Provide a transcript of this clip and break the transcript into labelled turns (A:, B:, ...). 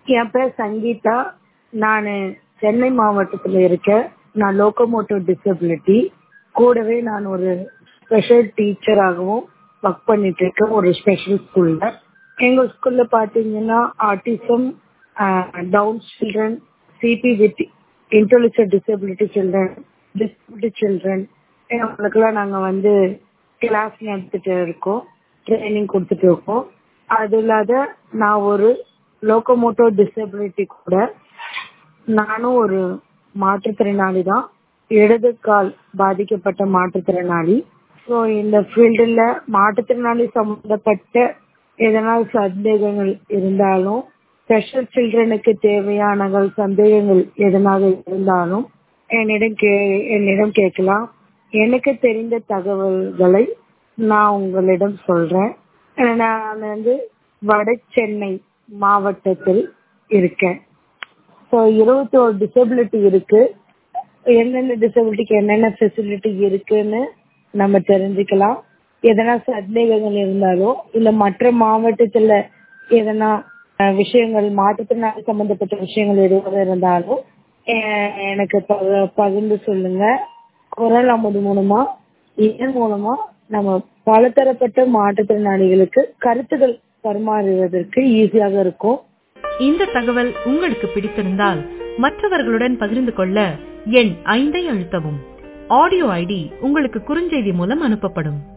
A: என் பேர் சங்கீதா நான் சென்னை மாவட்டத்தில் இருக்கேன் நான் லோக்கோமோட்டிவ் டிசபிலிட்டி கூடவே நான் ஒரு ஸ்பெஷல் டீச்சராகவும் ஒர்க் பண்ணிட்டு இருக்கேன் ஒரு ஸ்பெஷல் ஸ்கூல்ல எங்க ஸ்கூல்ல பாத்தீங்கன்னா autism Down children C P with intelligent disability children disability children அவங்களுக்குலாம் நாங்கள் வந்து கிளாஸ் நடத்திட்டு இருக்கோம் ட்ரைனிங் கொடுத்துட்டு இருக்கோம் அது இல்லாத நான் ஒரு லோக்கோமோட்டோ டிசபிலிட்டி கூட நானும் ஒரு மாற்றுத்திறனாளி தான் இடது கால் பாதிக்கப்பட்ட மாற்றுத்திறனாளி ஸோ இந்த ஃபீல்டில் மாற்றுத்திறனாளி சம்மந்தப்பட்ட எதனால் சந்தேகங்கள் இருந்தாலும் ஸ்பெஷல் சில்ட்ரனுக்கு தேவையானகள் சந்தேகங்கள் எதனாக இருந்தாலும் என்னிடம் கே என்னிடம் கேட்கலாம் எனக்கு தெரிந்த தகவல்களை நான் உங்களிடம் சொல்றேன் நான் வந்து வட சென்னை மாவட்டத்தில் இருக்கேன் ஸோ இருபத்தி ஒரு டிசபிலிட்டி இருக்கு என்னென்ன டிசபிலிட்டிக்கு என்னென்ன ஃபெசிலிட்டி இருக்குன்னு நம்ம தெரிஞ்சுக்கலாம் எதனா சந்தேகங்கள் இருந்தாலோ இல்ல மற்ற மாவட்டத்துல எதனா விஷயங்கள் மாற்றத்தினால சம்பந்தப்பட்ட விஷயங்கள் எதுவும் இருந்தாலும் எனக்கு பகிர்ந்து சொல்லுங்க குரல் அமுது மூலமா இதன் மூலமா நம்ம பலதரப்பட்ட மாற்றுத்திறனாளிகளுக்கு கருத்துக்கள் பரிமாறுவதற்கு ஈஸியாக இருக்கும்
B: இந்த தகவல் உங்களுக்கு பிடித்திருந்தால் மற்றவர்களுடன் பகிர்ந்து கொள்ள எண் ஐந்தை அழுத்தவும் ஆடியோ ஐடி உங்களுக்கு குறுஞ்செய்தி மூலம் அனுப்பப்படும்